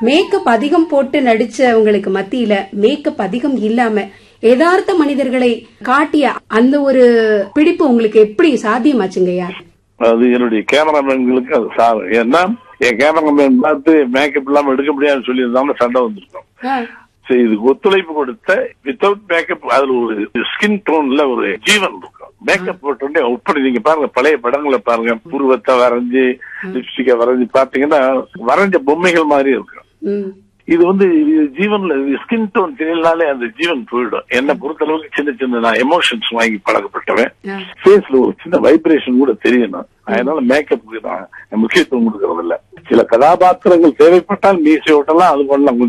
makeup அதிகம் போட்டு நடிச்சவங்களுக்கு மத்தியில மேக்கப் அதிகம் இல்லாம யதார்த்த மனிதர்களை காட்டிய அந்த ஒரு பிடிப்பு உங்களுக்கு எப்படி சாத்தியமாச்சுங்கய்யா அது என்னுடைய கேமராமேன்களுக்கு அது சார் ஏன்னா என் கேமராமேன் பார்த்து மேக்கப் இல்லாம எடுக்க முடியாதுன்னு சொல்லியிருந்தாலும் சண்டை வந்திருக்கும் ஆ, சரி, இதுக்கு ஒத்துழைப்பு கொடுத்த வித்தவுட் மேக்கப் அதுல ஒரு ஸ்கின் டோன்ல ஒரு ஜீவன் இருக்கும் மேக்கப் போட்டோடனே உட்பட நீங்க பாருங்க பழைய படங்களை பாருங்க புருவத்தை வரைஞ்சு லிப்ஸ்டிக்கை வரைஞ்சு பாத்தீங்கன்னா வரைஞ்ச பொம்மைகள் மாதிரி இருக்கும் ம், இது வந்து இது ஜீவன்ல ஸ்கின் டோன் தெரியலனாலே அந்த ஜீவன் போயிடும் என்ன பொறுத்தளவுக்கு சின்ன சின்ன நான் எமோஷன்ஸ் வாங்கி பழக்கப்பட்டவன் ஆ, ஃபேஸ்ல ஒரு சின்ன வைப்ரேஷன் கூட தெரியணும் அதனால மேக்கப்புக்கு நான் முக்கியத்துவம் கொடுக்கறது இல்ல சில கதாபாத்திரங்கள் தேவைப்பட்டால் மீசை ஓட்டலாம் அது பண்ணலாம்